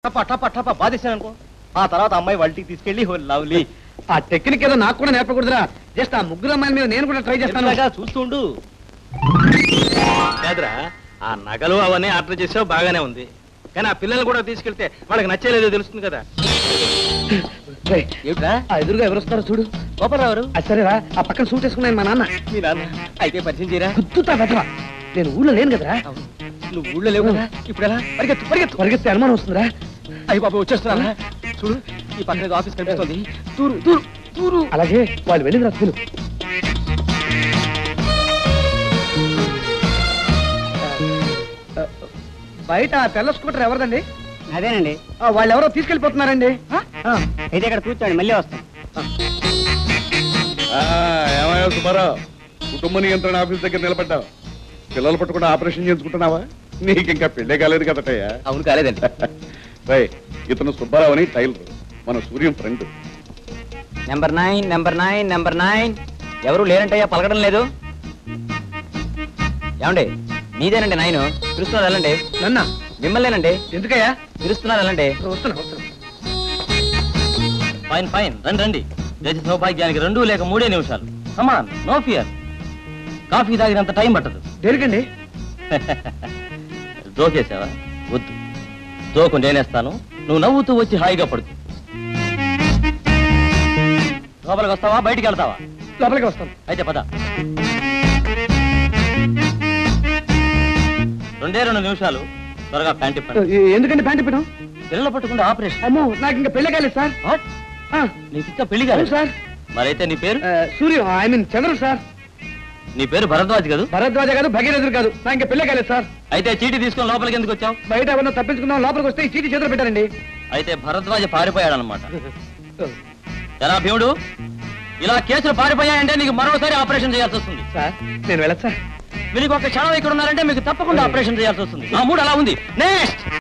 టప టప టప బాధేశాను అనుకో ఆ తర్వాత అమ్మాయి వాళ్ళకి తీసుకెళ్లి ఓ లవ్లీ ఆ టెక్నిక్ ఏదో నాకు కూడా నేర్పకూడదురా జస్ట్ ఆ ముగ్గురు అమ్మాయిల మీద నేను కూడా ట్రై చేస్తాను చెప్తాగా చూస్తుండు కాదురా ఆ నగలు అవన్నీ ఆర్డర్ చేసావు బాగానే ఉంది కానీ ఆ పిల్లలు కూడా తీసుకెళ్తే వాళ్ళకి నచ్చేలేదో తెలుస్తుంది కదా రేయ్, ఏమిట్రా ఆ ఎదురుగా ఎవరు వస్తారో చూడు గోపరావు గారు అది సరేరా ఆ పక్కన సూట్ వేసుకున్నాను మా నాన్న మీ నాన్న అయితే పరిచయం చేయరా గుర్తుతా వెతవా నేను ఊళ్ళో లేను కదరా నువ్వు ఊళ్ళో లేవు కదా ఇప్పుడు ఎలా పరిగెత్తు పరిగెత్తు పరిగెత్తే అనుమానం వస్తుందిరా అయ్యి బాబు వచ్చేస్తున్నా చూడు ఈ పక్కన ఏదో ఆఫీస్ కనిపిస్తుంది దూరు దూరు దూరు అలాగే వాళ్ళు వెళ్ళింది రస్తులు బయట ఆ తెల్ల స్కూటర్ ఎవరిదండి అదేనండి ఆ, వాళ్ళు ఎవరో తీసుకెళ్ళిపోతున్నారండి ఆ, అయితే ఇక్కడ కూర్చోండి మళ్ళీ వస్తాం ఏమయ్యా సుబ్బారావు కుటుంబ నియంత్రణ ఆఫీస్ దగ్గర నిలబడ్డావు పిల్లలు పట్టుకుంటే ఆపరేషన్ చేసుకుంటున్నావా నీకు ఇంకా పెళ్ళే కాలేదు కదటయ్యా అవును కాలేదండి రై ఇతను సుబ్బారావు అని టైలర్ మన Suryam friend number nine number nine number nine ఎవరు లేరంటయ్యా పలకడం లేదు ఏమండి మీదేనండి నైన్ పిలుస్తున్నారు వెళ్ళండి నన్నా మిమ్మల్నేనండి ఎందుకయ్యా పిలుస్తున్నారు వెళ్ళండి వస్తున్నా వస్తున్నా ఫైన్ ఫైన్ రండి రండి గజ సౌభాగ్యానికి రెండు లేక మూడే నిమిషాలు సమాన్ నో ఫియర్ కాఫీ తాగినంత టైం పట్టదు దేనికండి జోకేసావా వద్దు జోకు నేనేస్తాను నువ్వు నవ్వుతూ వచ్చి హాయిగా పడుకో లోపలికి వస్తావా బయటికి వెళ్తావా లోపలికి వస్తాను అయితే పద రెండే రెండు నిమిషాలు త్వరగా ప్యాంట్ ఇప్పండి ఎ- ఎందుకండి ప్యాంట్ ఇప్పడం పిల్లలు పట్టుకుంటే ఆపరేషన్ అమ్మో నాకు ఇంకా పెళ్ళి కాలేదు సార్ What? ఆ, నీకు ఇంకా పెళ్లి అవును కాదు సార్ మరైతే నీ పేరు ఆ, సూర్యం ఐ మీన్ చంద్రుడు సార్ నీ పేరు భరద్వాజ్ కదా భరద్వాజ కాదు భగీరథుడు కాదు నాకు ఇంకా పెళ్ళి కాలేదు సార్ అయితే చీటీ తీసుకొని లోపలికి ఎందుకు వచ్చావు బయట ఎవరన్నా తప్పించుకుందాం లోపలికి వస్తే ఈ చీటి చేతులు పెట్టారండి అయితే భరద్వాజ పారిపోయాడు అనమాట ఎలా భీముడు ఇలా కేసులు పారిపోయాయంటే నీకు మరోసారి ఆపరేషన్ చేయాల్సి వస్తుంది సార్ నేను వెళ్ళదు సార్ వీళ్ళకి ఒక క్షణం ఇక్కడ ఉన్నారంటే మీకు తప్పకుండా ఆపరేషన్ చేయాల్సి వస్తుంది ఆ మూడు అలా ఉంది నెక్స్ట్